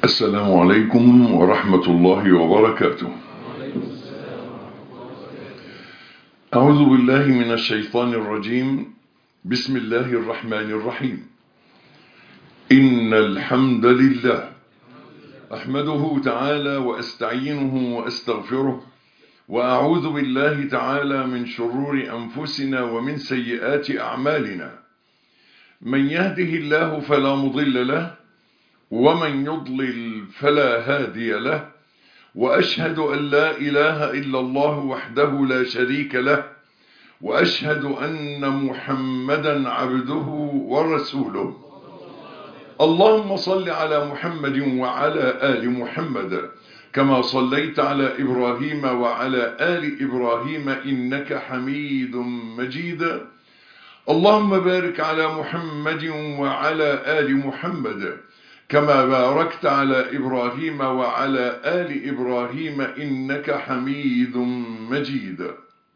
السلام عليكم ورحمة الله وبركاته أعوذ بالله من الشيطان الرجيم بسم الله الرحمن الرحيم إن الحمد لله أحمده تعالى وأستعينه وأستغفره وأعوذ بالله تعالى من شرور أنفسنا ومن سيئات أعمالنا من يهده الله فلا مضل له ومن يضلل فلا هادي له وأشهد أن لا إله إلا الله وحده لا شريك له وأشهد أن محمدا عبده ورسوله اللهم صل على محمد وعلى آل محمد كما صليت على إبراهيم وعلى آل إبراهيم إنك حميد مجيد اللهم بارك على محمد وعلى آل محمد كما باركت على إبراهيم وعلى آل إبراهيم إنك حميد مجيد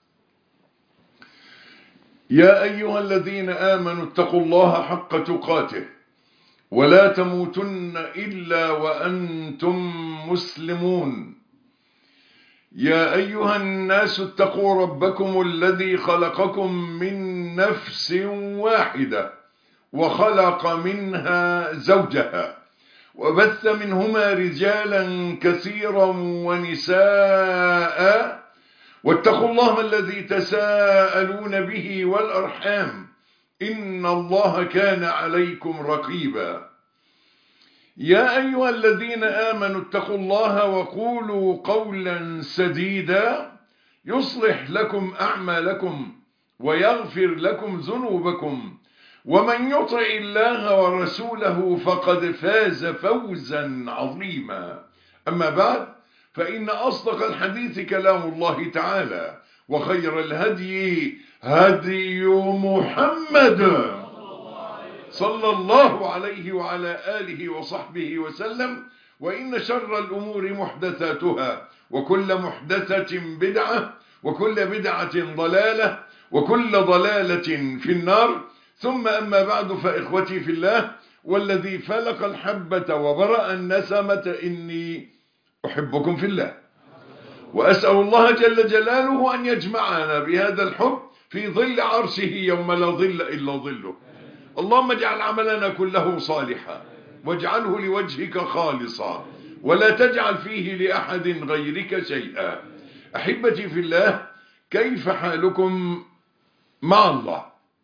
يا أيها الذين آمنوا اتقوا الله حق تقاته ولا تموتن إلا وأنتم مسلمون يا أيها الناس اتقوا ربكم الذي خلقكم من نفس واحدة وخلق منها زوجها وبث منهما رجالا كثيرا ونساء واتقوا الله الذي تساءلون به والأرحام إن الله كان عليكم رقيبا يا أيها الذين آمنوا اتقوا الله وقولوا قولا سديدا يصلح لكم أعمالكم ويغفر لكم ذنوبكم ومن يطع الله ورسوله فقد فاز فوزا عظيما أما بعد فإن أصدق الحديث كلام الله تعالى وخير الهدي هدي محمد صلى الله عليه وعلى آله وصحبه وسلم وإن شر الأمور محدثاتها وكل محدثة بدعة وكل بدعة ضلالة وكل ضلالة في النار ثم أما بعد فإخوتي في الله والذي فلق الحبة وبرأ النسمة إني أحبكم في الله وأسأل الله جل جلاله أن يجمعنا بهذا الحب في ظل عرشه يوم لا ظل إلا ظله اللهم اجعل عملنا كله صالحا واجعله لوجهك خالصا ولا تجعل فيه لأحد غيرك شيئا أحبتي في الله كيف حالكم مع الله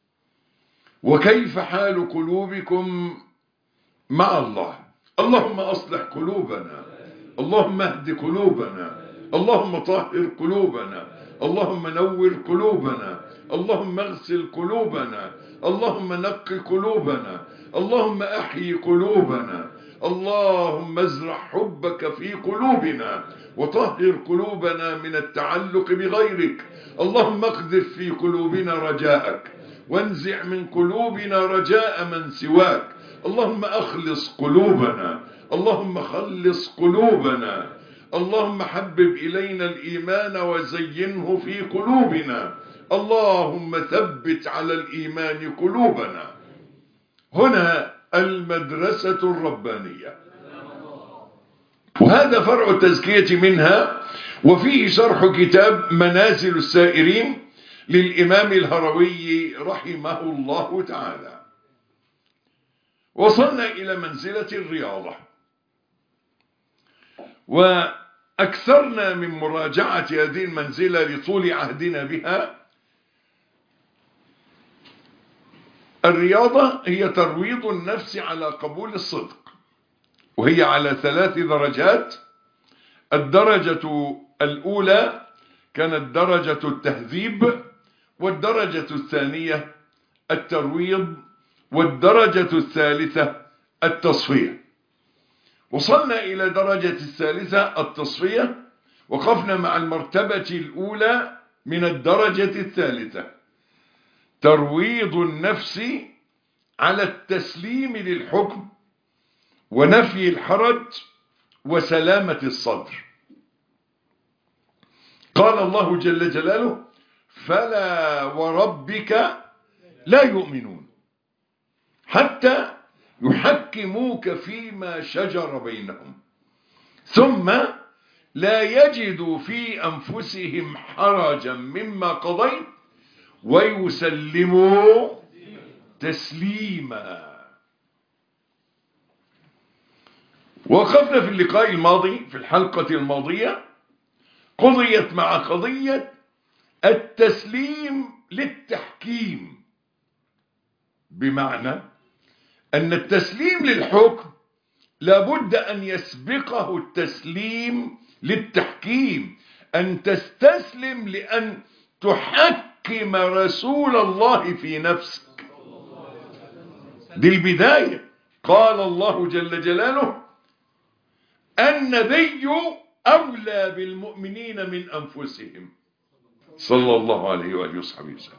وكيف حال قلوبكم مع الله اللهم أصلح قلوبنا اللهم اهد قلوبنا اللهم طهر قلوبنا اللهم نور قلوبنا اللهم اغسل قلوبنا اللهم نق قلوبنا اللهم احيي قلوبنا اللهم ازرع حبك في قلوبنا وطهر قلوبنا من التعلق بغيرك اللهم اقذف في قلوبنا رجاءك وانزع من قلوبنا رجاء من سواك اللهم اخلص قلوبنا اللهم خلص قلوبنا اللهم حبب إلينا الإيمان وزينه في قلوبنا اللهم ثبت على الإيمان قلوبنا هنا المدرسة الربانية وهذا فرع التزكية منها وفيه شرح كتاب منازل السائرين للإمام الهروي رحمه الله تعالى وصلنا إلى منزلة الرياضة وأكثرنا من مراجعة هذه المنزلة لطول عهدنا بها الرياضة هي ترويض النفس على قبول الصدق وهي على ثلاث درجات الدرجة الأولى كانت درجة التهذيب والدرجة الثانية الترويض والدرجة الثالثة التصفية وصلنا إلى درجة الثالثة التصفية وقفنا مع المرتبة الأولى من الدرجة الثالثة ترويض النفس على التسليم للحكم ونفي الحرج وسلامة الصدر قال الله جل جلاله فلا وربك لا يؤمنون حتى يحكموك فيما شجر بينهم ثم لا يجدوا في أنفسهم حرجا مما قضيت ويسلموا تسليما وقفنا في اللقاء الماضي في الحلقة الماضية قضيت مع قضية التسليم للتحكيم بمعنى أن التسليم للحكم لابد أن يسبقه التسليم للتحكيم أن تستسلم لأن تحكم رسول الله في نفسك دي البداية قال الله جل جلاله النبي أولى بالمؤمنين من أنفسهم صلى الله عليه وآله وصحبه وسلم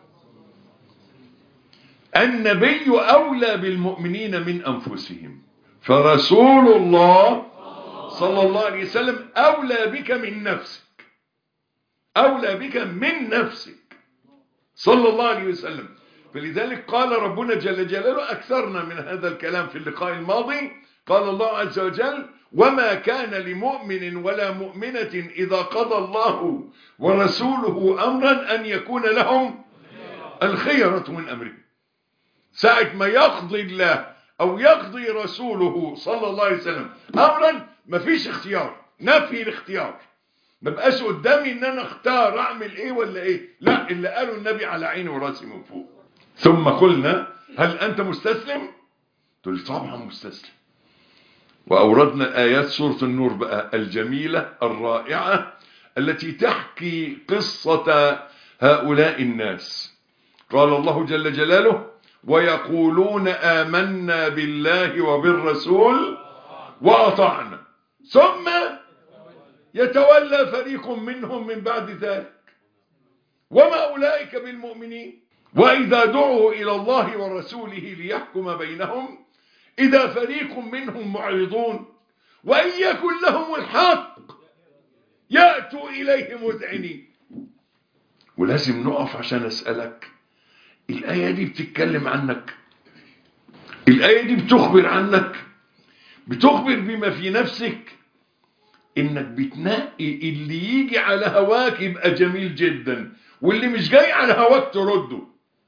النبي أولى بالمؤمنين من أنفسهم فرسول الله صلى الله عليه وسلم أولى بك من نفسك أولى بك من نفسك صلى الله عليه وسلم فلذلك قال ربنا جل جلاله أكثرنا من هذا الكلام في اللقاء الماضي قال الله عز وجل وما كان لمؤمن ولا مؤمنة إذا قضى الله ورسوله أمرا أن يكون لهم الخيرة من أمره ساعة ما يقضي الله أو يقضي رسوله صلى الله عليه وسلم أمرا مفيش اختيار نفي الاختيار ما بقاش قدامي ان انا اختار اعمل ايه ولا ايه لا اللي قاله النبي على عيني وراسي من فوق ثم قلنا هل انت مستسلم تقول لي طبعا مستسلم واوردنا ايات سوره النور بقى الجميله الرائعه التي تحكي قصه هؤلاء الناس قال الله جل جلاله ويقولون آمنا بالله وبالرسول وأطعنا ثم يتولى فريق منهم من بعد ذلك وما أولئك بالمؤمنين وإذا دعوا إلى الله ورسوله ليحكم بينهم إذا فريق منهم معرضون وإن يكن لهم الحق يأتوا إليه مذعنين ولازم نقف عشان أسألك الآية دي بتتكلم عنك الآية دي بتخبر عنك بتخبر بما في نفسك انك بتنقي اللي يجي على هواك يبقى جميل جدا واللي مش جاي على هواك ترده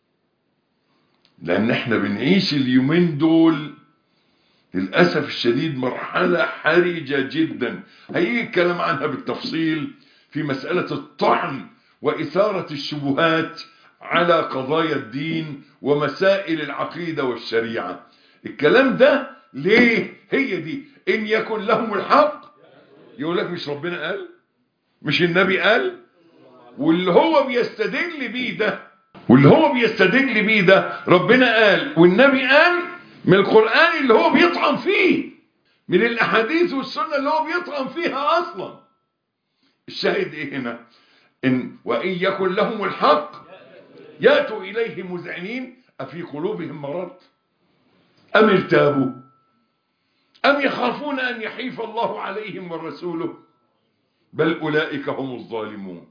لان احنا بنعيش اليومين دول للأسف الشديد مرحلة حرجة جدا هيجي الكلام عنها بالتفصيل في مسألة الطعن وإثارة الشبهات على قضايا الدين ومسائل العقيدة والشريعة الكلام ده ليه هي دي إن يكن لهم الحق يقول لك مش ربنا قال مش النبي قال واللي هو بيستدل بيه ده واللي هو بيستدل بيه ده ربنا قال والنبي قال من القرآن اللي هو بيطعن فيه من الأحاديث والسنة اللي هو بيطعن فيها أصلا الشاهد إيه هنا إن وإن يكن لهم الحق يأتوا إليه مذعنين أفي قلوبهم مرض أم ارتابوا أم يخافون أن يحيف الله عليهم ورسوله بل أولئك هم الظالمون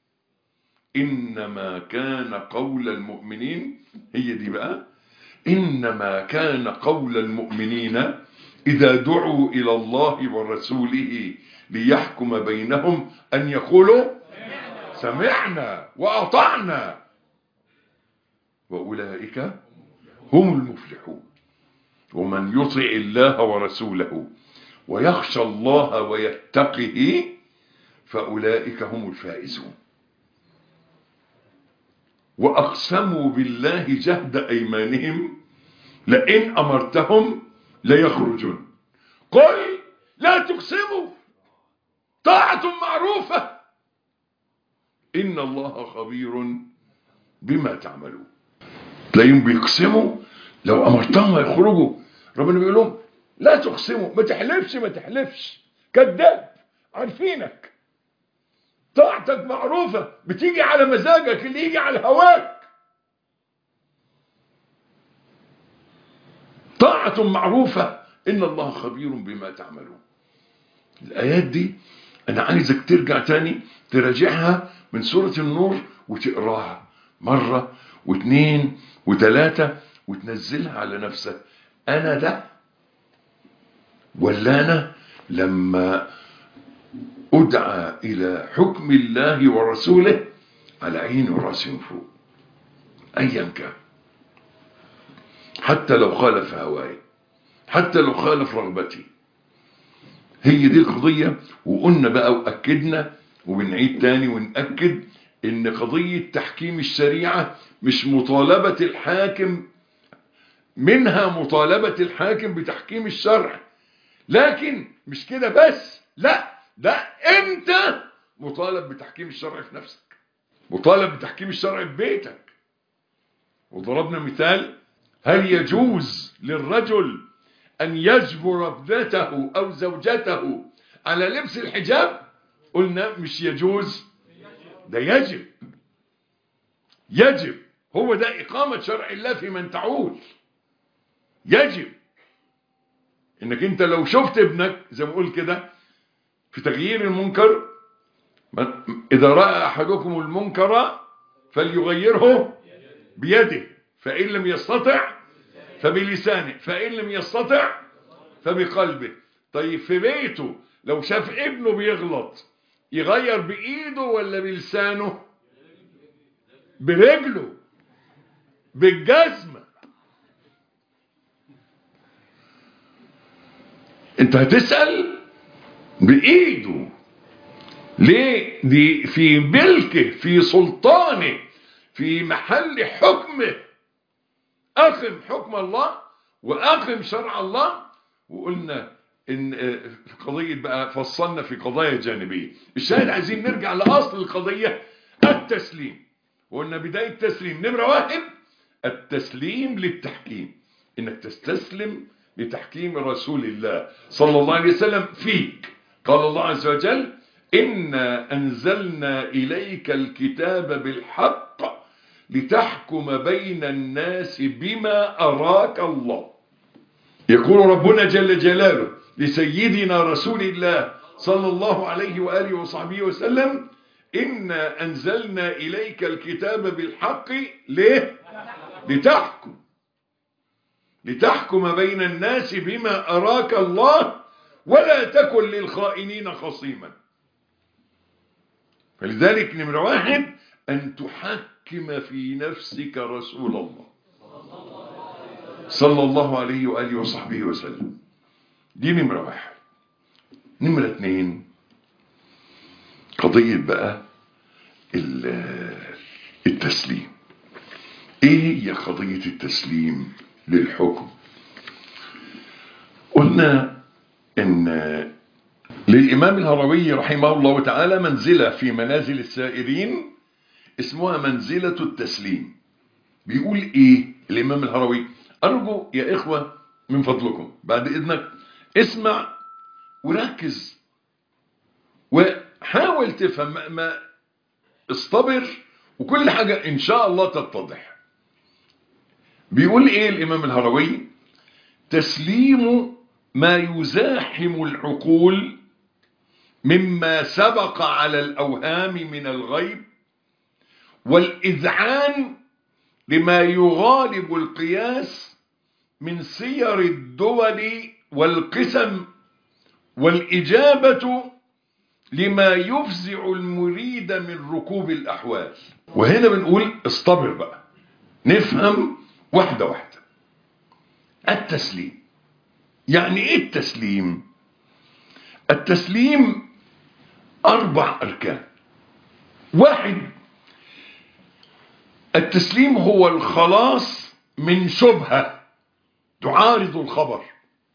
إنما كان قول المؤمنين هي دي بقى إنما كان قول المؤمنين إذا دعوا إلى الله ورسوله ليحكم بينهم أن يقولوا سمعنا وأطعنا وأولئك هم المفلحون ومن يطع الله ورسوله ويخشى الله ويتقه فأولئك هم الفائزون وأقسموا بالله جهد أيمانهم لئن أمرتهم ليخرجون قل لا تقسموا طاعة معروفة إن الله خبير بما تعملون تلاقيهم بيقسموا لو أمرتهم يخرجوا ربنا بيقول لهم لا تقسموا ما تحلفش ما تحلفش كذاب عارفينك طاعتك معروفة بتيجي على مزاجك اللي يجي على هواك طاعة معروفة إن الله خبير بما تعملون الآيات دي أنا عايزك ترجع تاني تراجعها من سورة النور وتقراها مرة واثنين وثلاثة وتنزلها على نفسك أنا ده ولا أنا لما أدعى إلى حكم الله ورسوله على عين ورأس فوق أيا كان حتى لو خالف هواي حتى لو خالف رغبتي هي دي القضية وقلنا بقى وأكدنا وبنعيد تاني ونأكد ان قضية تحكيم الشريعة مش مطالبة الحاكم منها مطالبة الحاكم بتحكيم الشرع لكن مش كده بس لا ده انت مطالب بتحكيم الشرع في نفسك مطالب بتحكيم الشرع في بيتك وضربنا مثال هل يجوز للرجل أن يجبر ابنته أو زوجته على لبس الحجاب قلنا مش يجوز ده يجب يجب هو ده إقامة شرع الله في من تعول يجب انك انت لو شفت ابنك زي ما اقول كده في تغيير المنكر اذا رأى احدكم المنكر فليغيره بيده فإن لم يستطع فبلسانه فإن لم يستطع فبقلبه طيب في بيته لو شاف ابنه بيغلط يغير بإيده ولا بلسانه برجله بالجزمة انت هتسأل بإيده ليه دي في ملكه في سلطانه في محل حكمه أقم حكم الله وأقم شرع الله وقلنا إن في قضية بقى فصلنا في قضايا جانبية الشاهد عايزين نرجع لأصل القضية التسليم وقلنا بداية التسليم نمرة واحد التسليم للتحكيم إنك تستسلم لتحكيم رسول الله صلى الله عليه وسلم فيك قال الله عز وجل إنا أنزلنا إليك الكتاب بالحق لتحكم بين الناس بما أراك الله يقول ربنا جل جلاله لسيدنا رسول الله صلى الله عليه وآله وصحبه وسلم إنا أنزلنا إليك الكتاب بالحق ليه؟ لتحكم لتحكم بين الناس بما أراك الله ولا تكن للخائنين خصيما فلذلك نمرة واحد أن تحكم في نفسك رسول الله صلى الله عليه وآله وصحبه وسلم دي نمرة واحد نمرة اتنين قضية بقى التسليم ايه هي قضية التسليم للحكم قلنا ان للإمام الهروي رحمه الله تعالى منزلة في منازل السائرين اسمها منزلة التسليم بيقول ايه الإمام الهروي أرجو يا إخوة من فضلكم بعد إذنك اسمع وركز وحاول تفهم ما اصطبر وكل حاجة إن شاء الله تتضح بيقول إيه الإمام الهروي تسليم ما يزاحم العقول مما سبق على الأوهام من الغيب والإذعان لما يغالب القياس من سير الدول والقسم والإجابة لما يفزع المريد من ركوب الأحوال وهنا بنقول اصطبر بقى نفهم واحدة واحدة التسليم يعني ايه التسليم التسليم أربع أركان واحد التسليم هو الخلاص من شبهة تعارض الخبر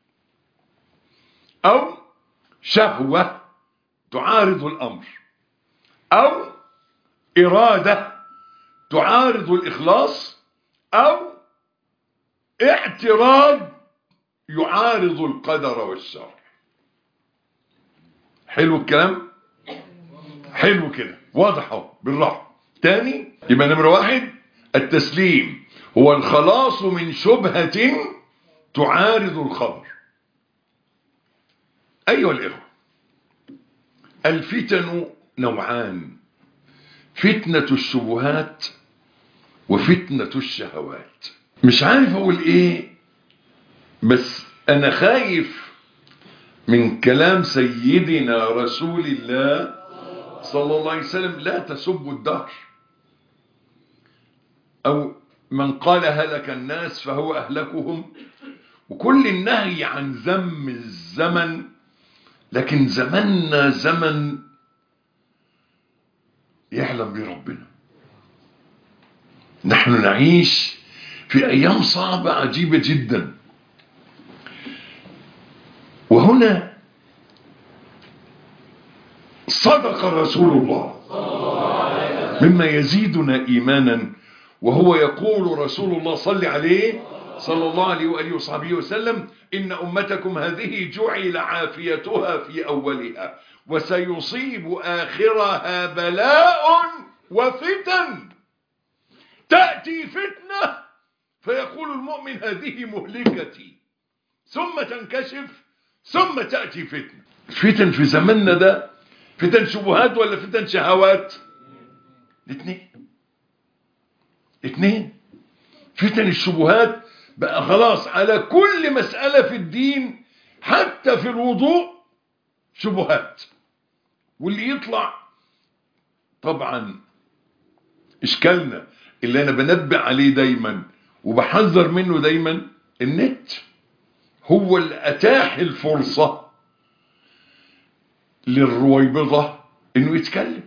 أو شهوة تعارض الأمر أو إرادة تعارض الإخلاص أو اعتراض يعارض القدر والشرع حلو الكلام حلو كده واضح اهو بالراحه تاني يبقى نمرة واحد التسليم هو الخلاص من شبهة تعارض الخبر أيها الإخوة الفتن نوعان فتنة الشبهات وفتنة الشهوات مش عارف أقول إيه بس أنا خايف من كلام سيدنا رسول الله صلى الله عليه وسلم لا تسبوا الدهر أو من قال هلك الناس فهو أهلكهم وكل النهي عن ذم الزمن لكن زمننا زمن يعلم بربنا نحن نعيش في أيام صعبة عجيبة جدا وهنا صدق رسول الله مما يزيدنا إيمانا وهو يقول رسول الله صلى عليه صلى الله عليه وآله وصحبه وسلم إن أمتكم هذه جعل عافيتها في أولها وسيصيب آخرها بلاء وفتن تأتي فتنة فيقول المؤمن هذه مهلكتي ثم تنكشف ثم تأتي فتنة فتن في زماننا ده فتن شبهات ولا فتن شهوات الاثنين اثنين فتن الشبهات بقى خلاص على كل مسألة في الدين حتى في الوضوء شبهات واللي يطلع طبعا اشكالنا اللي انا بنبه عليه دايما وبحذر منه دايما النت هو اللي اتاح الفرصة للرويبضة انه يتكلم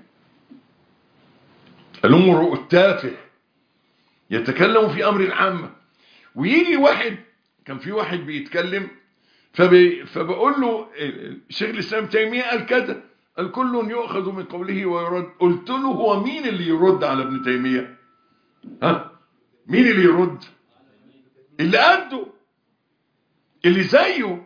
الامر التافه يتكلم في امر العامة ويجي واحد كان في واحد بيتكلم فبي فبقول له شيخ الاسلام تيمية قال كذا قال كل يؤخذ من قوله ويرد قلت له هو مين اللي يرد على ابن تيمية ها مين اللي يرد اللي قده اللي زيه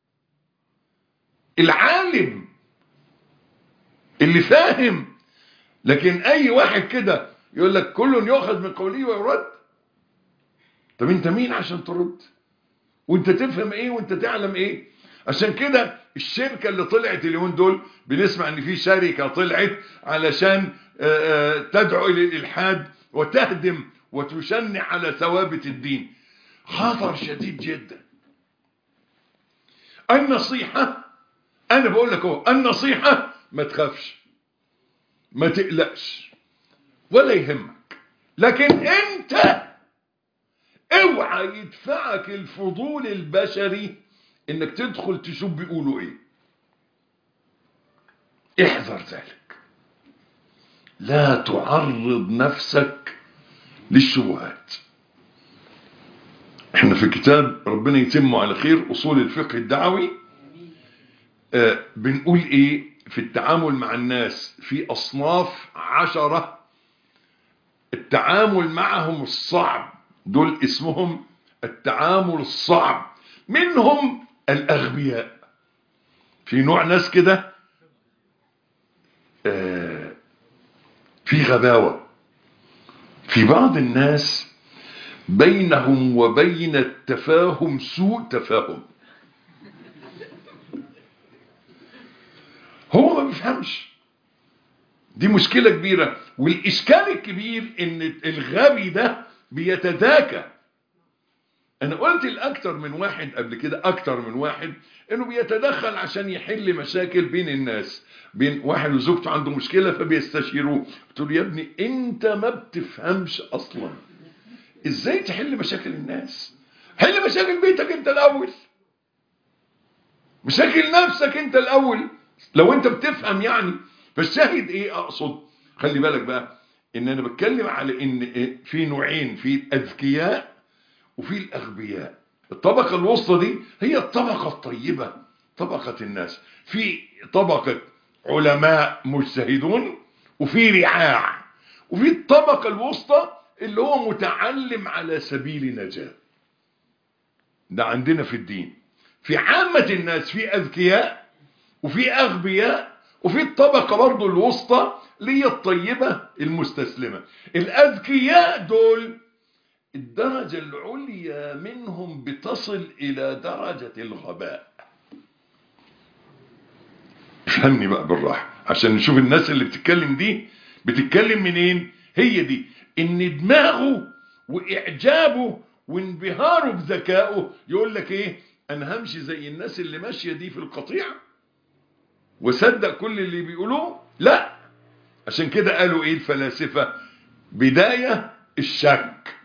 العالم اللي فاهم لكن اي واحد كده يقول لك كل يؤخذ من قوله ويرد طب انت مين عشان ترد وانت تفهم ايه وانت تعلم ايه عشان كده الشركة اللي طلعت اليومين دول بنسمع ان في شركة طلعت علشان تدعو الى الالحاد وتهدم وتشنع على ثوابت الدين خطر شديد جدا النصيحة انا بقول لك اهو النصيحة ما تخافش ما تقلقش ولا يهمك لكن انت اوعى يدفعك الفضول البشري انك تدخل تشوف بيقولوا ايه احذر ذلك لا تعرض نفسك للشبهات احنا في كتاب ربنا يتمه على خير اصول الفقه الدعوي آه بنقول ايه في التعامل مع الناس في اصناف عشرة التعامل معهم الصعب دول اسمهم التعامل الصعب منهم الأغبياء في نوع ناس كده آه في غباوة في بعض الناس بينهم وبين التفاهم سوء تفاهم هو ما بيفهمش دي مشكلة كبيرة والإشكال الكبير ان الغبي ده بيتذاكى انا قلت لاكتر من واحد قبل كده اكتر من واحد انه بيتدخل عشان يحل مشاكل بين الناس بين واحد وزوجته عنده مشكلة فبيستشيروه قلت له يا ابني انت ما بتفهمش اصلا ازاي تحل مشاكل الناس حل مشاكل بيتك انت الاول مشاكل نفسك انت الاول لو انت بتفهم يعني فالشاهد ايه اقصد خلي بالك بقى ان انا بتكلم على ان في نوعين في الاذكياء وفي الاغبياء الطبقة الوسطى دي هي الطبقة الطيبة طبقة الناس في طبقة علماء مجتهدون وفي رعاع وفي الطبقة الوسطى اللي هو متعلم على سبيل نجاة ده عندنا في الدين في عامة الناس في أذكياء وفي أغبياء وفي الطبقة برضو الوسطى اللي هي الطيبة المستسلمة الأذكياء دول الدرجة العليا منهم بتصل إلى درجة الغباء فهمني بقى بالراحة عشان نشوف الناس اللي بتتكلم دي بتتكلم منين هي دي ان دماغه واعجابه وانبهاره بذكائه يقول لك ايه انا همشي زي الناس اللي ماشيه دي في القطيع وصدق كل اللي بيقولوه لا عشان كده قالوا ايه الفلاسفه بدايه الشك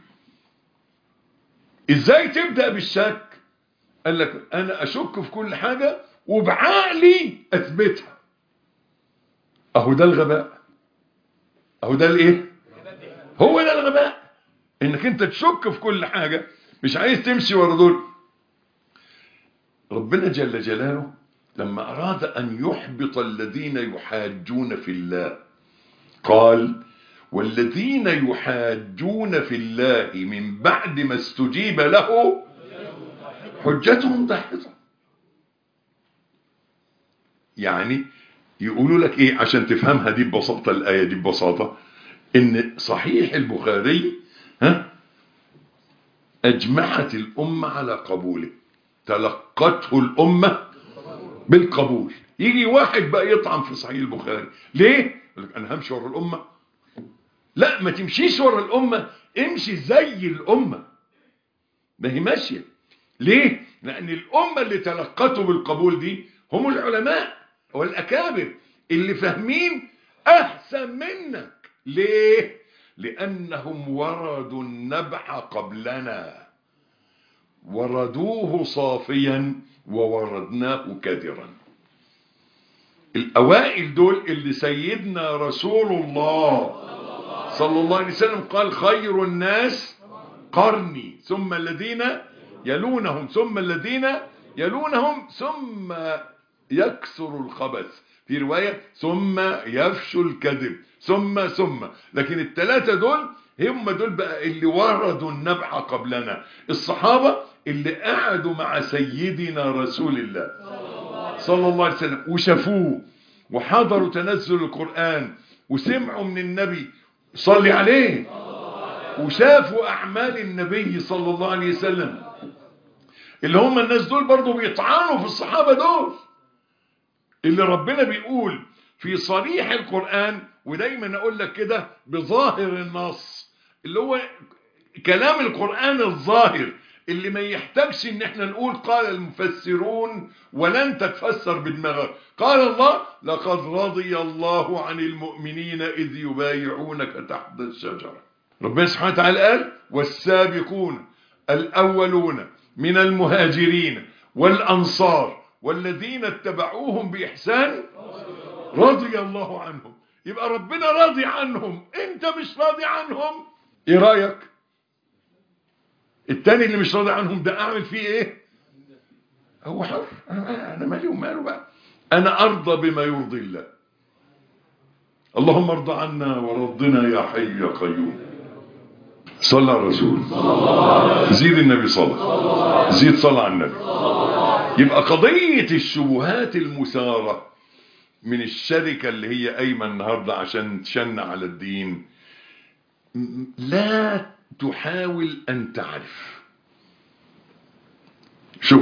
ازاي تبدا بالشك قال لك انا اشك في كل حاجه وبعقلي اثبتها اهو ده الغباء اهو ده الايه هو ده الغباء انك انت تشك في كل حاجه مش عايز تمشي ورا دول ربنا جل جلاله لما أراد أن يحبط الذين يحاجون في الله قال والذين يحاجون في الله من بعد ما استجيب له حجتهم داحضة يعني يقولوا لك ايه عشان تفهمها دي ببساطة الآية دي ببساطة ان صحيح البخاري ها أجمعت الأمة على قبوله تلقته الأمة بالقبول يجي واحد بقى يطعن في صحيح البخاري ليه؟ يقول لك أنا همشي ورا الأمة لا ما تمشيش ورا الأمة امشي زي الأمة ما هي ماشية ليه؟ لأن الأمة اللي تلقته بالقبول دي هم العلماء والأكابر اللي فاهمين أحسن منك ليه؟ لأنهم وردوا النبع قبلنا وردوه صافيا ووردناه كدرا الأوائل دول اللي سيدنا رسول الله صلى الله عليه وسلم قال خير الناس قرني ثم الذين يلونهم ثم الذين يلونهم ثم يكثر الخبث في رواية ثم يفشو الكذب ثم ثم لكن الثلاثة دول هم دول بقى اللي وردوا النبع قبلنا الصحابة اللي قعدوا مع سيدنا رسول الله صلى الله عليه وسلم وشافوه وحضروا تنزل القرآن وسمعوا من النبي صلي عليه وشافوا أعمال النبي صلى الله عليه وسلم اللي هم الناس دول برضو بيطعنوا في الصحابة دول اللي ربنا بيقول في صريح القرآن ودايما اقول لك كده بظاهر النص اللي هو كلام القرآن الظاهر اللي ما يحتاجش ان احنا نقول قال المفسرون ولن تتفسر بدماغك قال الله لقد رضي الله عن المؤمنين اذ يبايعونك تحت الشجرة ربنا سبحانه وتعالى قال والسابقون الاولون من المهاجرين والانصار والذين اتبعوهم باحسان رضي الله عنهم يبقى ربنا راضي عنهم انت مش راضي عنهم ايه رايك التاني اللي مش راضي عنهم ده اعمل فيه ايه هو حر انا مالي وماله بقى انا ارضى بما يرضي الله اللهم ارضى عنا ورضنا يا حي يا قيوم صلى على الرسول زيد النبي صلى زيد صلى على النبي يبقى قضية الشبهات المثارة من الشركة اللي هي قايمة النهاردة عشان تشن على الدين لا تحاول أن تعرف شوف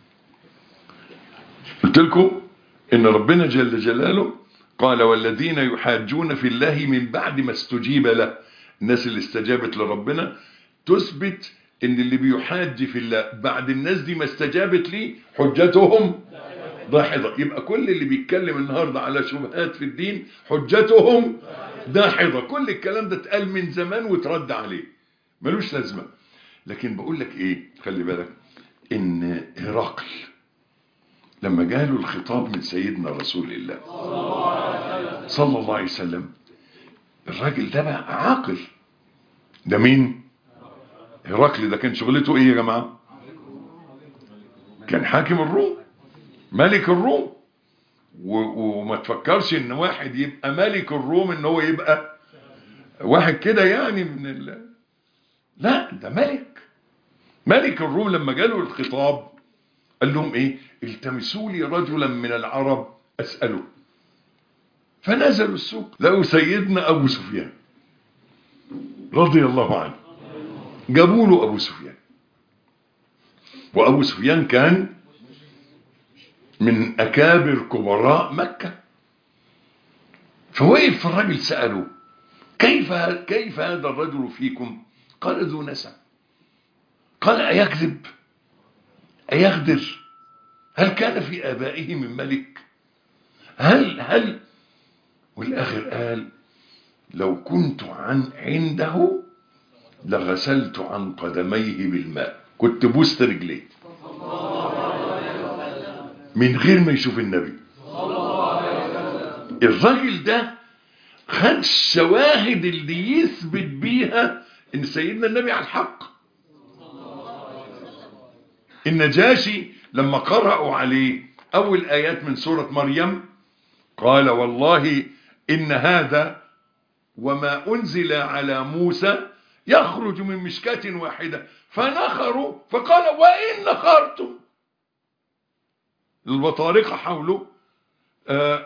قلت لكم إن ربنا جل جلاله قال والذين يحاجون في الله من بعد ما استجيب له الناس اللي استجابت لربنا تثبت ان اللي بيحاج في الله بعد الناس دي ما استجابت ليه حجتهم داحضة يبقى كل اللي بيتكلم النهاردة على شبهات في الدين حجتهم داحضة كل الكلام ده اتقال من زمان وترد عليه ملوش لازمة لكن بقول لك ايه خلي بالك ان هرقل لما جاله الخطاب من سيدنا رسول الله صلى الله عليه وسلم الراجل ده بقى عاقل ده مين هرقل ده كان شغلته ايه يا جماعة كان حاكم الروم ملك الروم وما تفكرش ان واحد يبقى ملك الروم ان هو يبقى واحد كده يعني من ال... لا ده ملك ملك الروم لما جاله الخطاب قال لهم ايه التمسوا لي رجلا من العرب اسأله فنزلوا السوق لقوا سيدنا ابو سفيان رضي الله عنه جابوا له ابو سفيان وابو سفيان كان من أكابر كبراء مكة فوقف الرجل سأله كيف كيف هذا الرجل فيكم قال ذو نسب قال أيكذب أيغدر هل كان في آبائه من ملك هل هل والآخر قال لو كنت عن عنده لغسلت عن قدميه بالماء كنت بوست رجليه من غير ما يشوف النبي الراجل ده خد الشواهد اللي يثبت بيها ان سيدنا النبي على الحق النجاشي لما قرأوا عليه اول ايات من سورة مريم قال والله ان هذا وما انزل على موسى يخرج من مشكاة واحدة فنخروا فقال وإن نخرتم البطارقة حوله آه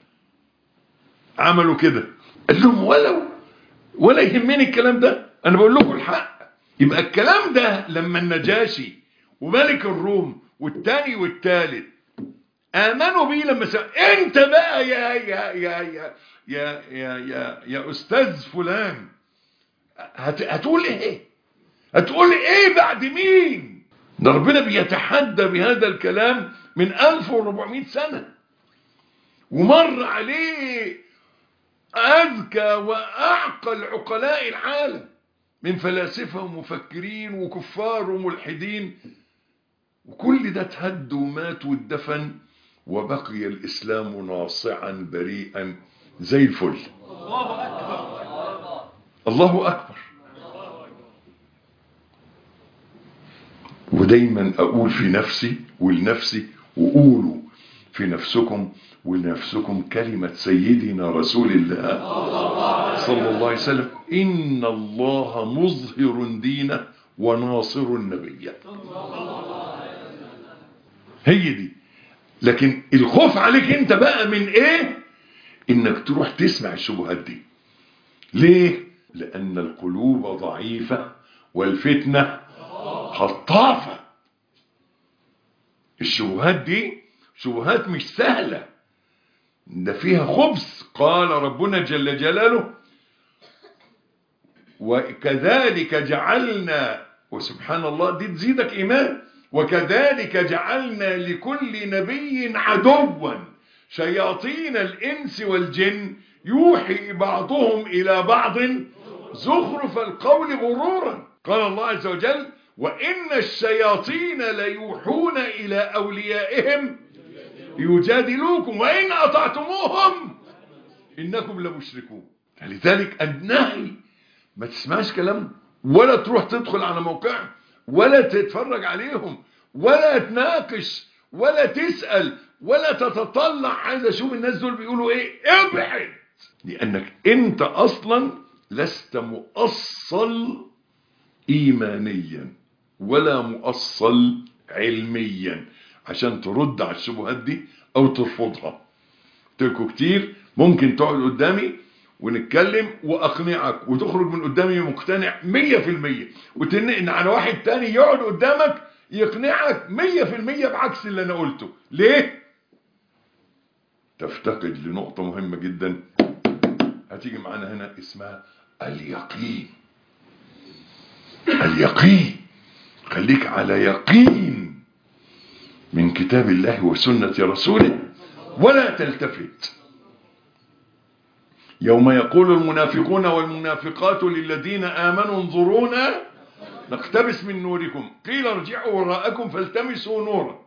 عملوا كده قال لهم ولو ولا يهمني الكلام ده انا بقول لكم الحق يبقى الكلام ده لما النجاشي وملك الروم والتاني والتالت امنوا بيه لما سأ... انت بقى يا يا يا يا يا يا يا, يا استاذ فلان هت... هتقول ايه هتقول ايه بعد مين ده ربنا بيتحدى بهذا الكلام من 1400 سنة ومر عليه أذكى وأعقل عقلاء العالم من فلاسفة ومفكرين وكفار وملحدين وكل ده اتهد ومات واتدفن وبقي الإسلام ناصعا بريئا زي الفل الله أكبر ودايما أقول في نفسي ولنفسي وقولوا في نفسكم ولنفسكم كلمة سيدنا رسول الله صلى الله عليه وسلم إن الله مظهر دينه وناصر النبي هي دي لكن الخوف عليك انت بقى من ايه انك تروح تسمع الشبهات دي ليه لان القلوب ضعيفة والفتنة خطافة الشبهات دي شبهات مش سهلة ده فيها خبث قال ربنا جل جلاله وكذلك جعلنا وسبحان الله دي تزيدك إيمان وكذلك جعلنا لكل نبي عدوا شياطين الإنس والجن يوحي بعضهم إلى بعض زخرف القول غرورا قال الله عز وجل وإن الشياطين ليوحون إلى أوليائهم يجادلوكم وإن أطعتموهم إنكم لمشركون لذلك النهي ما تسمعش كلام ولا تروح تدخل على موقع ولا تتفرج عليهم ولا تناقش ولا تسأل ولا تتطلع عايز اشوف الناس دول بيقولوا ايه ابعد لانك انت اصلا لست مؤصل ايمانيا ولا مؤصل علميا عشان ترد على الشبهات دي او ترفضها تلكوا كتير ممكن تقعد قدامي ونتكلم واقنعك وتخرج من قدامي مقتنع مية في المية وتنقل على واحد تاني يقعد قدامك يقنعك مية في المية بعكس اللي انا قلته ليه تفتقد لنقطة مهمة جدا هتيجي معانا هنا اسمها اليقين اليقين خليك على يقين من كتاب الله وسنة رسوله ولا تلتفت يوم يقول المنافقون والمنافقات للذين آمنوا انظرونا نقتبس من نوركم قيل ارجعوا وراءكم فالتمسوا نورا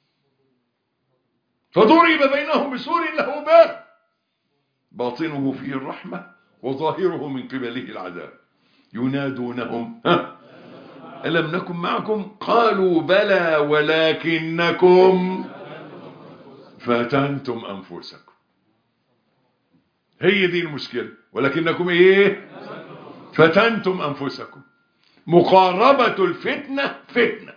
فضرب بينهم بسور له باب باطنه فيه الرحمة وظاهره من قبله العذاب ينادونهم ها ألم نكن معكم قالوا بلى ولكنكم فتنتم أنفسكم هي دي المشكلة ولكنكم ايه فتنتم انفسكم مقاربة الفتنة فتنة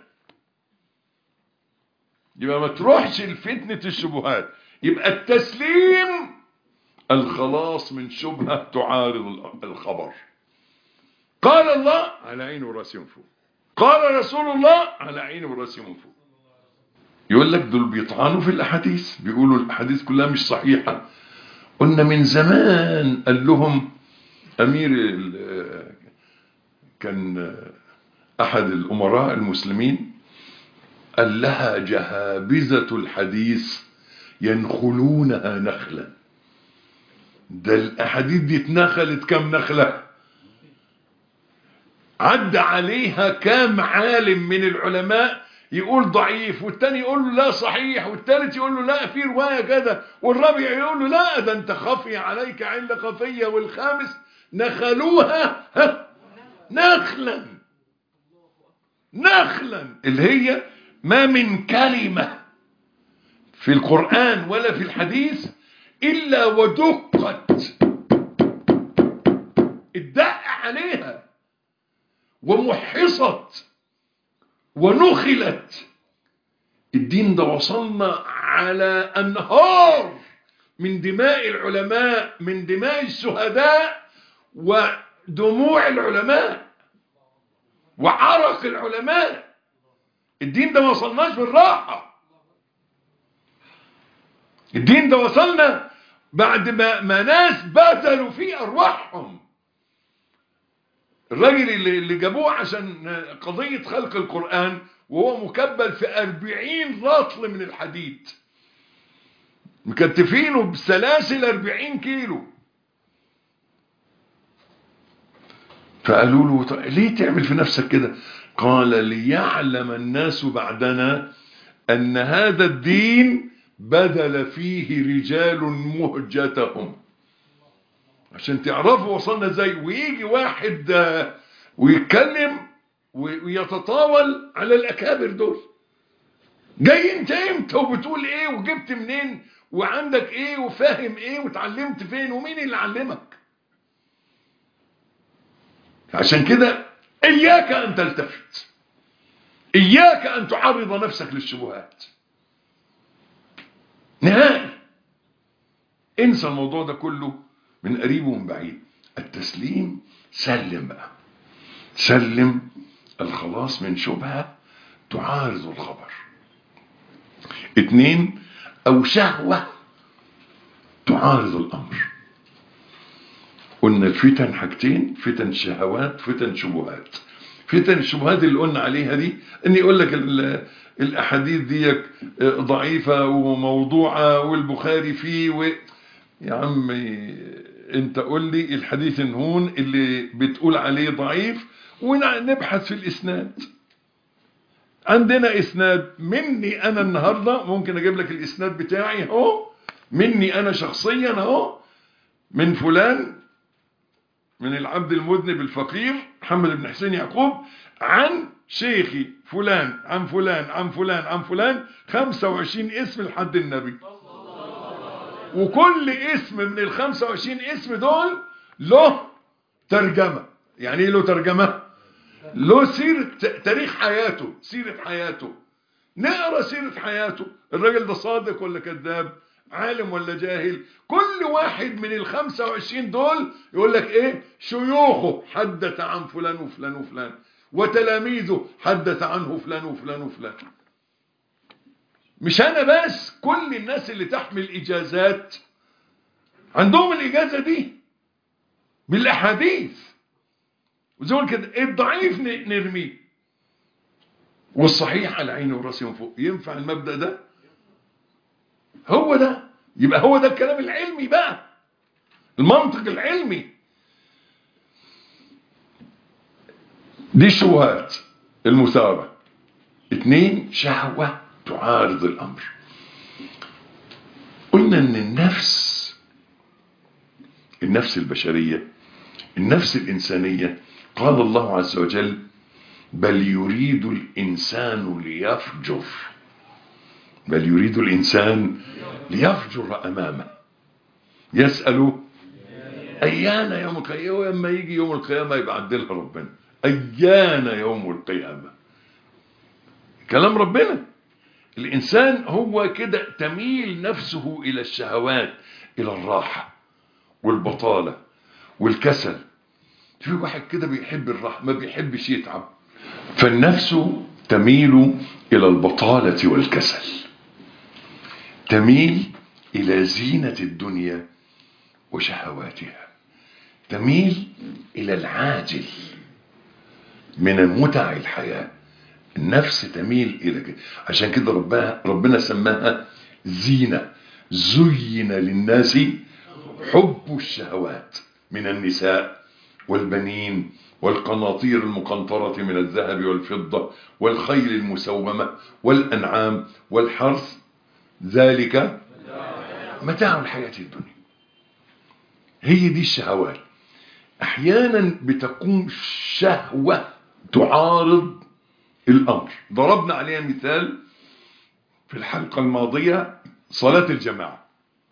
يبقى ما تروحش الفتنة الشبهات يبقى التسليم الخلاص من شبهة تعارض الخبر قال الله على عين وراسي فوق قال رسول الله على عين وراسي فوق يقول لك دول بيطعنوا في الاحاديث بيقولوا الاحاديث كلها مش صحيحة قلنا من زمان قال لهم امير كان احد الامراء المسلمين قال لها جهابذة الحديث ينخلونها نخلا ده الأحاديث دي اتنخلت كم نخلة عدى عليها كام عالم من العلماء يقول ضعيف والتاني يقول له لا صحيح والتالت يقول له لا في رواية كذا والرابع يقول له لا ده انت خفي عليك علة خفية والخامس نخلوها ها نخلا نخلا اللي هي ما من كلمة في القرآن ولا في الحديث إلا ودقت الدق عليها ومحصت ونخلت الدين ده وصلنا على أنهار من دماء العلماء من دماء الشهداء ودموع العلماء وعرق العلماء الدين ده ما وصلناش بالراحة الدين ده وصلنا بعد ما, ما ناس بذلوا فيه أرواحهم الراجل اللي, اللي جابوه عشان قضية خلق القرآن وهو مكبل في أربعين رطل من الحديد مكتفينه بسلاسل أربعين كيلو فقالوا له ليه تعمل في نفسك كده قال ليعلم الناس بعدنا أن هذا الدين بذل فيه رجال مهجتهم عشان تعرفوا وصلنا ازاي ويجي واحد ويتكلم ويتطاول على الأكابر دول جاي انت امتى وبتقول ايه وجبت منين وعندك ايه وفاهم ايه وتعلمت فين ومين اللي علمك عشان كده اياك ان تلتفت اياك ان تعرض نفسك للشبهات نهائي انسى الموضوع ده كله من قريب ومن بعيد التسليم سلم بقى سلم الخلاص من شبهة تعارض الخبر اتنين او شهوة تعارض الامر قلنا الفتن حاجتين فتن شهوات فتن شبهات فتن الشبهات اللي قلنا عليها دي ان يقول لك الاحاديث دي ضعيفة وموضوعة والبخاري فيه و... يا عمي انت قول لي الحديث الهون اللي بتقول عليه ضعيف ونبحث في الاسناد عندنا اسناد مني انا النهاردة ممكن اجيب لك الاسناد بتاعي اهو مني انا شخصيا اهو من فلان من العبد المذنب الفقير محمد بن حسين يعقوب عن شيخي فلان عن فلان عن فلان عن فلان 25 اسم لحد النبي وكل اسم من ال 25 اسم دول له ترجمة يعني ايه له ترجمة له سيرة تاريخ حياته سيرة حياته نقرأ سيرة حياته الراجل ده صادق ولا كذاب عالم ولا جاهل كل واحد من ال 25 دول يقول لك ايه شيوخه حدث عن فلان وفلان وفلان وتلاميذه حدث عنه فلان وفلان وفلان مش انا بس كل الناس اللي تحمل اجازات عندهم الاجازة دي بالاحاديث وزي كده الضعيف نرميه والصحيح على عيني وراسي من فوق ينفع المبدأ ده هو ده يبقى هو ده الكلام العلمي بقى المنطق العلمي دي الشبهات المثارة اتنين شهوة تعارض الأمر قلنا ان النفس النفس البشرية النفس الإنسانية قال الله عز وجل بل يريد الإنسان ليفجر بل يريد الإنسان ليفجر أمامه يسأل أيان يوم القيامة ولما يجي يوم القيامة يبعدلها ربنا أيان يوم القيامة كلام ربنا الإنسان هو كده تميل نفسه إلى الشهوات إلى الراحة والبطالة والكسل في واحد كده بيحب الراحة ما بيحبش يتعب فالنفس تميل إلى البطالة والكسل تميل إلى زينة الدنيا وشهواتها تميل إلى العاجل من متع الحياة النفس تميل إلى كده عشان كده ربنا, ربنا سماها زينة زين للناس حب الشهوات من النساء والبنين والقناطير المقنطرة من الذهب والفضة والخيل المسومة والأنعام والحرث ذلك متاع الحياة الدنيا هي دي الشهوات احيانا بتقوم شهوة تعارض الامر ضربنا عليها مثال في الحلقة الماضية صلاة الجماعة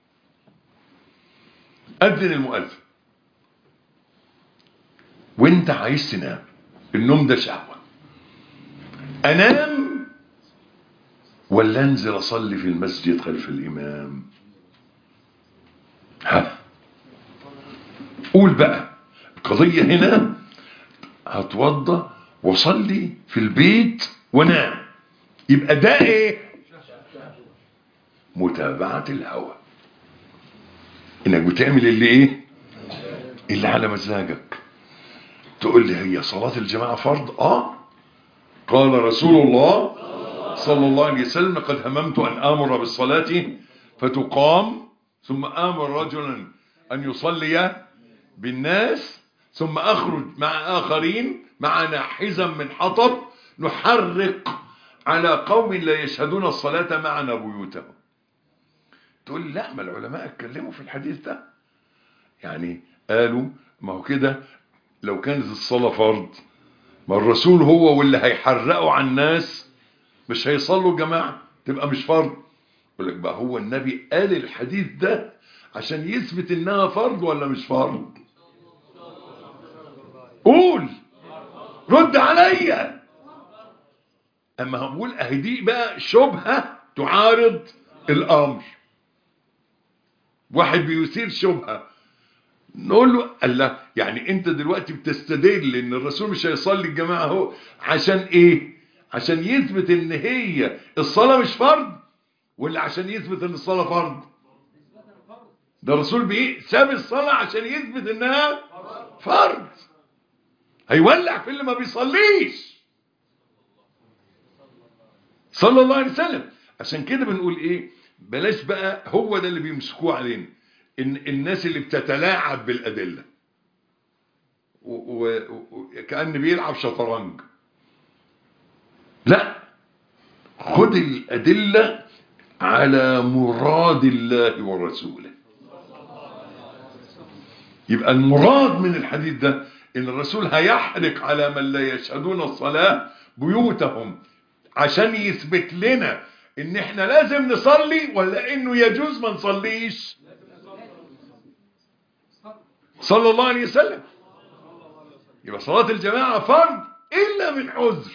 أذن المؤذن وانت عايز تنام النوم ده شهوة انام ولا انزل اصلي في المسجد خلف الامام ها قول بقى القضية هنا هتوضى وصلي في البيت ونام يبقى ده ايه متابعة الهوى انك بتعمل اللي ايه اللي على مزاجك تقول لي هي صلاة الجماعة فرض اه قال رسول الله صلى الله عليه وسلم قد هممت ان امر بالصلاة فتقام ثم امر رجلا ان يصلي بالناس ثم اخرج مع اخرين معنا حزم من حطب نحرق على قوم لا يشهدون الصلاة معنا بيوتهم تقول لي لا ما العلماء اتكلموا في الحديث ده يعني قالوا ما هو كده لو كانت الصلاة فرض ما الرسول هو واللي هيحرقوا على الناس مش هيصلوا جماعة تبقى مش فرض يقول لك بقى هو النبي قال الحديث ده عشان يثبت انها فرض ولا مش فرض قول رد عليا اما هقول اهدي بقى شبهة تعارض الامر واحد بيثير شبهة نقول له قال لا يعني انت دلوقتي بتستدل ان الرسول مش هيصلي الجماعة اهو عشان ايه عشان يثبت ان هي الصلاة مش فرض ولا عشان يثبت ان الصلاة فرض ده الرسول بايه ساب الصلاة عشان يثبت انها فرض هيولع في اللي ما بيصليش صلى الله عليه وسلم عشان كده بنقول ايه بلاش بقى هو ده اللي بيمسكوه علينا إن الناس اللي بتتلاعب بالأدلة وكأن بيلعب شطرنج لا خد الأدلة على مراد الله ورسوله يبقى المراد من الحديث ده ان الرسول هيحرق على من لا يشهدون الصلاة بيوتهم عشان يثبت لنا ان احنا لازم نصلي ولا انه يجوز ما نصليش صلى الله عليه وسلم يبقى صلاة الجماعة فرض إلا من عذر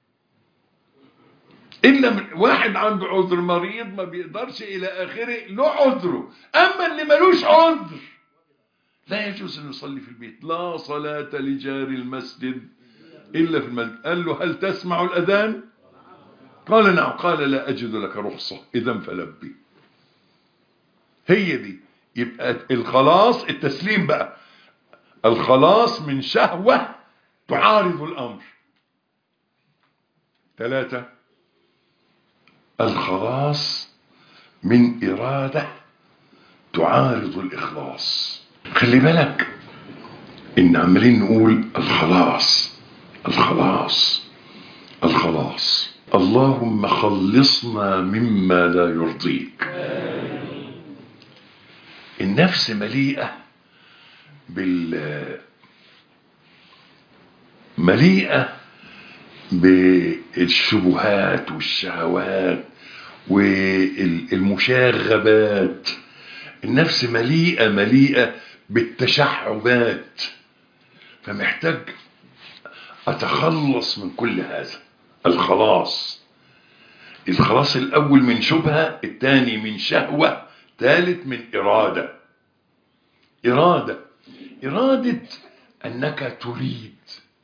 إلا من واحد عنده عذر مريض ما بيقدرش إلى آخره له عذره أما اللي ملوش عذر لا يجوز أن يصلي في البيت لا صلاة لجار المسجد إلا في المسجد قال له هل تسمع الأذان قال نعم قال لا أجد لك رخصة إذا فلبي هي دي يبقى الخلاص التسليم بقى الخلاص من شهوة تعارض الأمر ثلاثة الخلاص من إرادة تعارض الإخلاص خلي بالك إن عمالين نقول الخلاص الخلاص الخلاص اللهم خلصنا مما لا يرضيك النفس مليئة بال مليئة بالشبهات والشهوات والمشاغبات النفس مليئة مليئة بالتشعبات فمحتاج أتخلص من كل هذا الخلاص الخلاص الأول من شبهة الثاني من شهوة ثالث من إرادة إرادة إرادة أنك تريد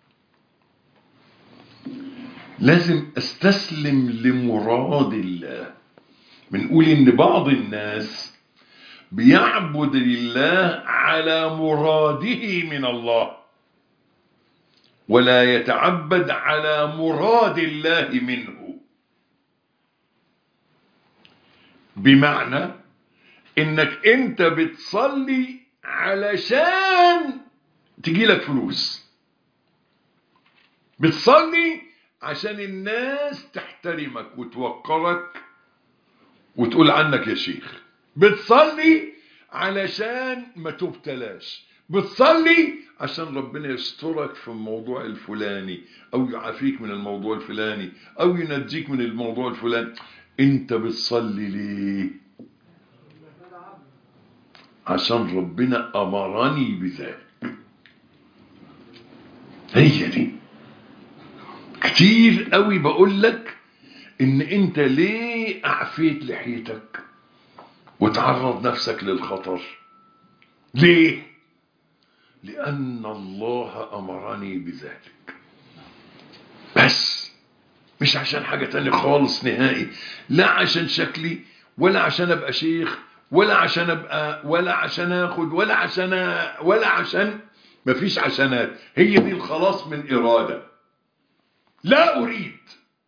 لازم استسلم لمراد الله بنقول ان بعض الناس بيعبد الله على مراده من الله ولا يتعبد على مراد الله منه بمعنى انك انت بتصلي علشان تجيلك فلوس بتصلي عشان الناس تحترمك وتوقرك وتقول عنك يا شيخ بتصلي علشان ما تبتلاش بتصلي عشان ربنا يسترك في الموضوع الفلاني او يعافيك من الموضوع الفلاني او ينجيك من الموضوع الفلاني انت بتصلي ليه عشان ربنا امرني بذلك هي دي كتير قوي بقول لك ان انت ليه اعفيت لحيتك وتعرض نفسك للخطر ليه لان الله امرني بذلك بس مش عشان حاجة تانية خالص نهائي لا عشان شكلي ولا عشان ابقى شيخ ولا عشان ابقى ولا عشان اخد ولا عشان أ... ولا عشان مفيش عشانات هي دي الخلاص من ارادة لا اريد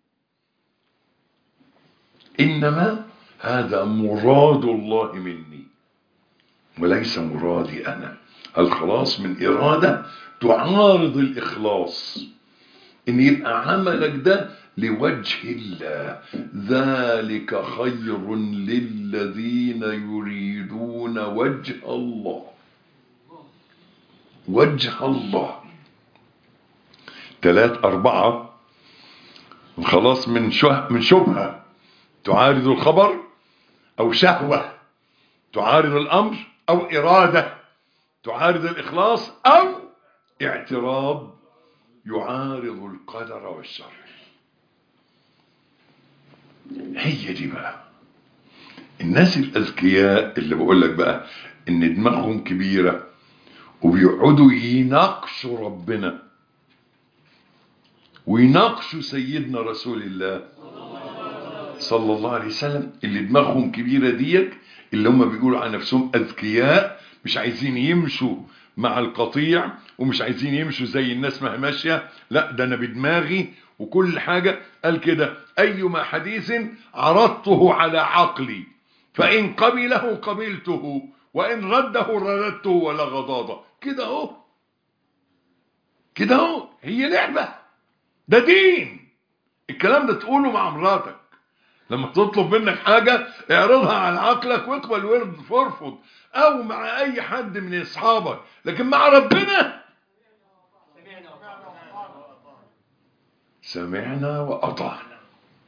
انما هذا مراد الله مني وليس مرادي انا الخلاص من ارادة تعارض الاخلاص ان يبقى عملك ده لوجه الله ذلك خير للذين يريدون وجه الله وجه الله ثلاث أربعة خلاص من شه من شبهة تعارض الخبر أو شهوة تعارض الأمر أو إرادة تعارض الإخلاص أو اعتراض يعارض القدر والشر هي دي بقى الناس الأذكياء اللي بقول لك بقى إن دماغهم كبيرة وبيقعدوا يناقشوا ربنا ويناقشوا سيدنا رسول الله صلى الله عليه وسلم اللي دماغهم كبيرة ديت اللي هم بيقولوا عن نفسهم أذكياء مش عايزين يمشوا مع القطيع ومش عايزين يمشوا زي الناس ما هي ماشيه لا ده انا بدماغي وكل حاجة قال كده أيما حديث عرضته على عقلي فإن قبله قبلته وإن رده رددته ولا غضاضة كده اهو كده اهو هي لعبة ده دين الكلام ده تقوله مع مراتك لما تطلب منك حاجة اعرضها على عقلك واقبل ورد فارفض او مع اي حد من اصحابك لكن مع ربنا سمعنا واطعنا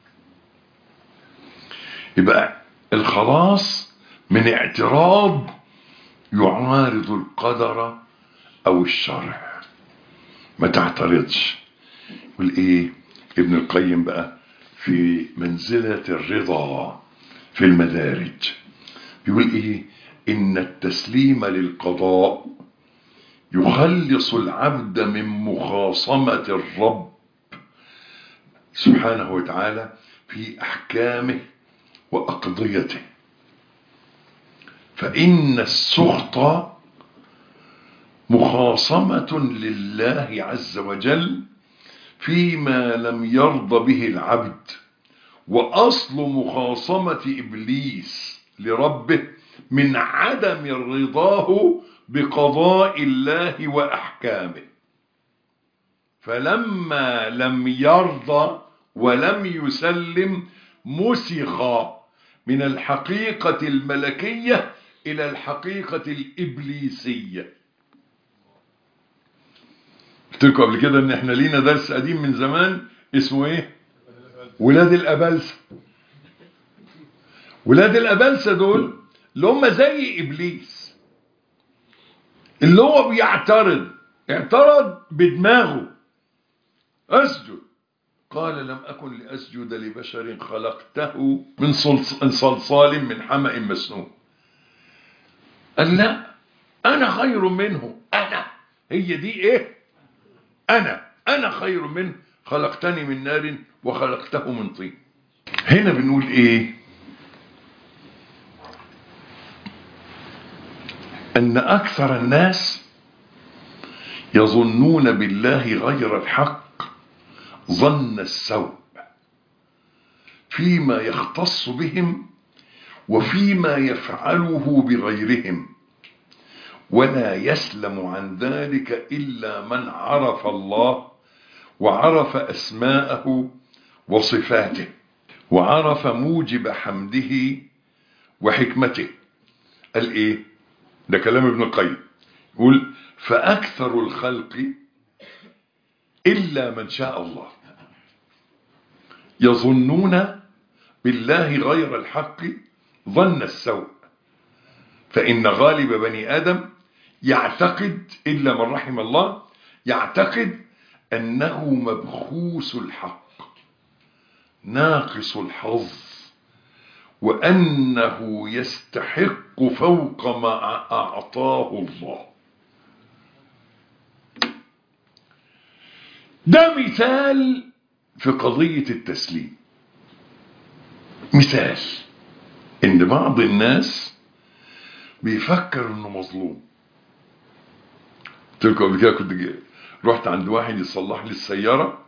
يبقى الخلاص من اعتراض يعارض القدر او الشرع ما تعترضش يقول ايه ابن القيم بقى في منزلة الرضا في المدارج بيقول ايه ان التسليم للقضاء يخلص العبد من مخاصمة الرب سبحانه وتعالى في احكامه واقضيته فان السخط مخاصمة لله عز وجل فيما لم يرض به العبد وأصل مخاصمة إبليس لربه من عدم رضاه بقضاء الله وأحكامه فلما لم يرضى ولم يسلم مسخ من الحقيقة الملكية إلى الحقيقة الإبليسية قلت لكم قبل كده ان احنا لينا درس قديم من زمان اسمه ايه ولاد الابلسه ولاد الابلسه دول اللي هم زي ابليس اللي هو بيعترض اعترض بدماغه اسجد قال لم اكن لاسجد لبشر خلقته من صلصال من حمأ مسنون قال لا انا خير منه انا هي دي ايه أنا أنا خير منه خلقتني من نار وخلقته من طين هنا بنقول إيه أن أكثر الناس يظنون بالله غير الحق ظن السوء فيما يختص بهم وفيما يفعله بغيرهم ولا يسلم عن ذلك إلا من عرف الله وعرف أسماءه وصفاته وعرف موجب حمده وحكمته قال إيه ده كلام ابن القيم يقول فأكثر الخلق إلا من شاء الله يظنون بالله غير الحق ظن السوء فإن غالب بني آدم يعتقد إلا من رحم الله يعتقد أنه مبخوس الحق ناقص الحظ وأنه يستحق فوق ما أعطاه الله ده مثال في قضية التسليم مثال ان بعض الناس بيفكر انه مظلوم قلت لكم قبل كده كنت جي. رحت عند واحد يصلح لي السياره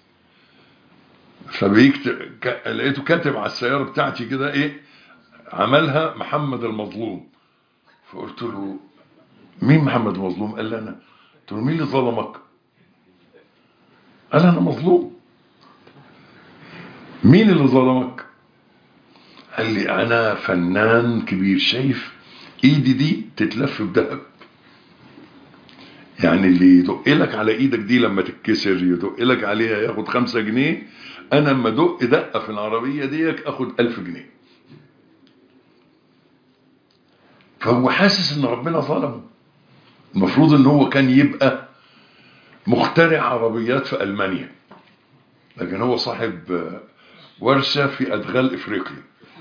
فبيكتب لقيته كاتب على السياره بتاعتي كده ايه عملها محمد المظلوم فقلت له مين محمد المظلوم قال لي انا قلت له مين اللي ظلمك قال انا مظلوم مين اللي ظلمك قال لي انا فنان كبير شايف ايدي دي تتلف بذهب يعني اللي يدق لك على ايدك دي لما تتكسر يدق لك عليها ياخد خمسة جنيه انا لما ادق دقة في العربية ديك اخد الف جنيه فهو حاسس ان ربنا ظلمه المفروض ان هو كان يبقى مخترع عربيات في المانيا لكن هو صاحب ورشة في ادغال افريقيا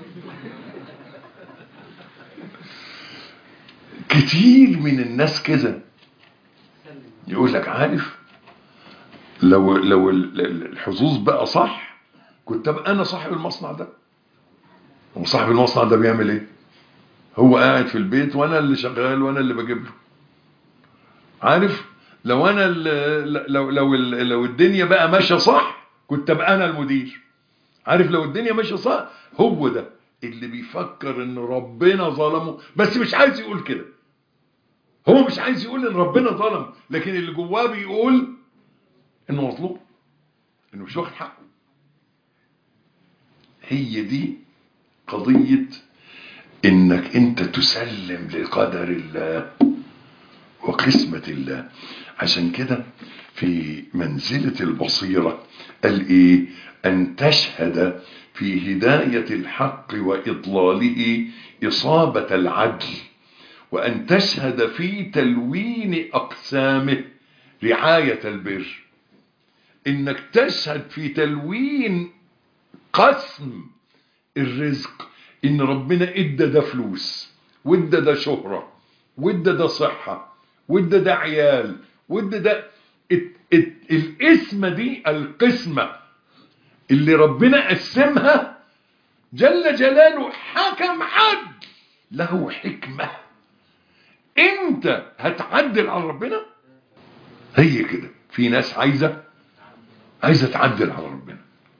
كتير من الناس كده يقول لك عارف لو لو الحظوظ بقى صح كنت ابقى انا صاحب المصنع ده وصاحب المصنع ده بيعمل ايه هو قاعد في البيت وانا اللي شغال وانا اللي بجيب له عارف لو انا لو لو لو الدنيا بقى ماشيه صح كنت ابقى انا المدير عارف لو الدنيا ماشيه صح هو ده اللي بيفكر ان ربنا ظلمه بس مش عايز يقول كده هو مش عايز يقول ان ربنا ظلم لكن اللي جواه بيقول انه مظلوم انه مش واخد حقه هي دي قضية انك انت تسلم لقدر الله وقسمة الله عشان كده في منزلة البصيرة قال ايه ان تشهد في هداية الحق وإضلاله إصابة العدل وأن تشهد في تلوين أقسامه رعاية البر إنك تشهد في تلوين قسم الرزق إن ربنا إدى ده فلوس وإدى ده شهرة وإدى ده صحة وإدى ده عيال وإدى ده ات ات القسمة دي القسمة اللي ربنا قسمها جل جلاله حكم عدل له حكمة انت هتعدل على ربنا هي كده في ناس عايزة عايزة تعدل على ربنا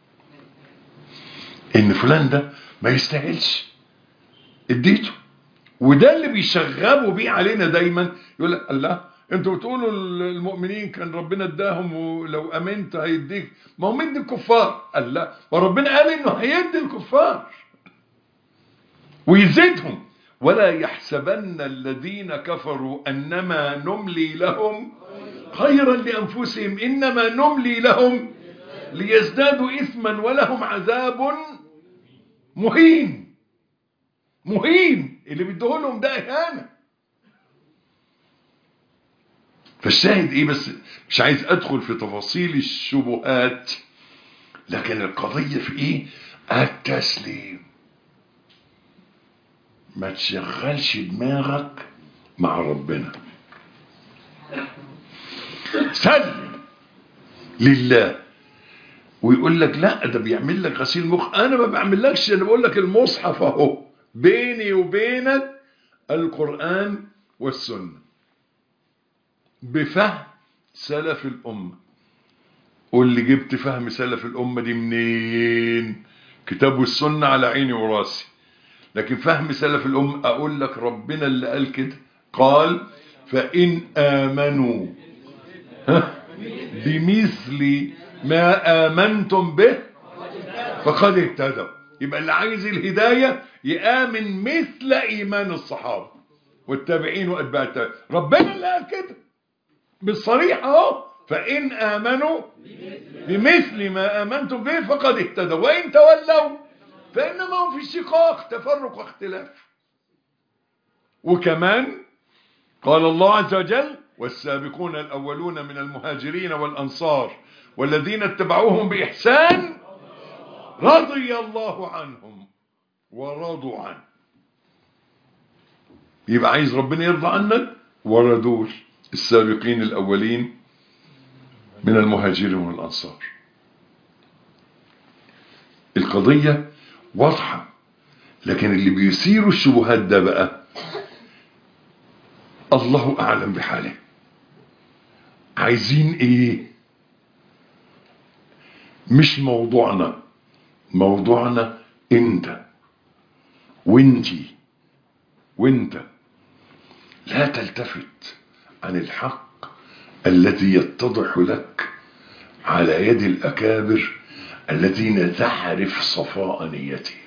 ان فلان ده ما يستاهلش اديته وده اللي بيشغبوا بيه علينا دايما يقول لك الله انتوا بتقولوا المؤمنين كان ربنا اداهم ولو امنت هيديك ما هو مدي الكفار قال لا وربنا قال انه هيدي الكفار ويزيدهم ولا يحسبن الذين كفروا انما نملي لهم خيرا لانفسهم انما نملي لهم ليزدادوا اثما ولهم عذاب مهين مهين اللي بيديهولهم ده اهانه فالشاهد ايه بس مش عايز ادخل في تفاصيل الشبهات لكن القضية في ايه التسليم ما تشغلش دماغك مع ربنا سلم لله ويقول لك لا ده بيعمل لك غسيل مخ انا ما بعملكش انا بقول لك المصحف اهو بيني وبينك القرآن والسنه بفهم سلف الأمة قول لي جبت فهم سلف الأمة دي منين كتاب والسنة على عيني وراسي لكن فهم سلف الأمة أقول لك ربنا اللي قال كده قال فإن آمنوا ها بمثل ما آمنتم به فقد اهتدوا يبقى اللي عايز الهداية يآمن مثل إيمان الصحابة والتابعين وأتباع التابعين ربنا اللي قال كده بالصريح اهو فإن آمنوا بمثل ما آمنتم به فقد اهتدوا وإن تولوا فإنما هم في شقاق تفرق واختلاف وكمان قال الله عز وجل والسابقون الأولون من المهاجرين والأنصار والذين اتبعوهم بإحسان رضي الله عنهم ورضوا عنه يبقى عايز ربنا يرضى عنك وردول السابقين الأولين من المهاجرين والأنصار القضية واضحة لكن اللي بيثيروا الشبهات ده بقى الله أعلم بحاله عايزين ايه مش موضوعنا موضوعنا انت وانتي وانت لا تلتفت عن الحق الذي يتضح لك على يد الأكابر الذين تعرف صفاء نيتهم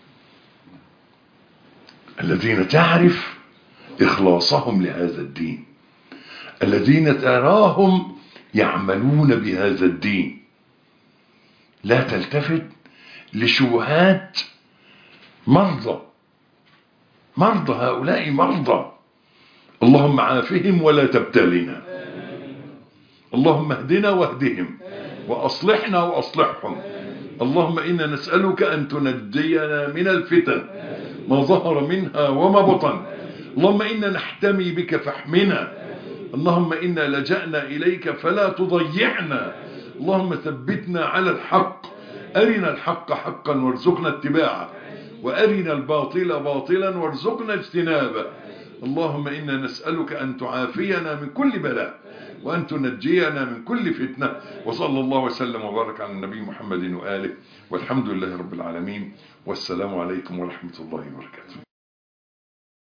الذين تعرف إخلاصهم لهذا الدين الذين تراهم يعملون بهذا الدين لا تلتفت لشبهات مرضى مرضى هؤلاء مرضى اللهم عافهم ولا تبتلنا اللهم اهدنا واهدهم وأصلحنا وأصلحهم اللهم إنا نسألك أن تنجينا من الفتن ما ظهر منها وما بطن اللهم إنا نحتمي بك فاحمنا اللهم إنا لجأنا إليك فلا تضيعنا اللهم ثبتنا على الحق أرنا الحق حقا وارزقنا اتباعه وأرنا الباطل باطلا وارزقنا اجتنابه اللهم إنا نسألك أن تعافينا من كل بلاء وأن تنجينا من كل فتنة وصلى الله وسلم وبارك على النبي محمد وآله والحمد لله رب العالمين والسلام عليكم ورحمة الله وبركاته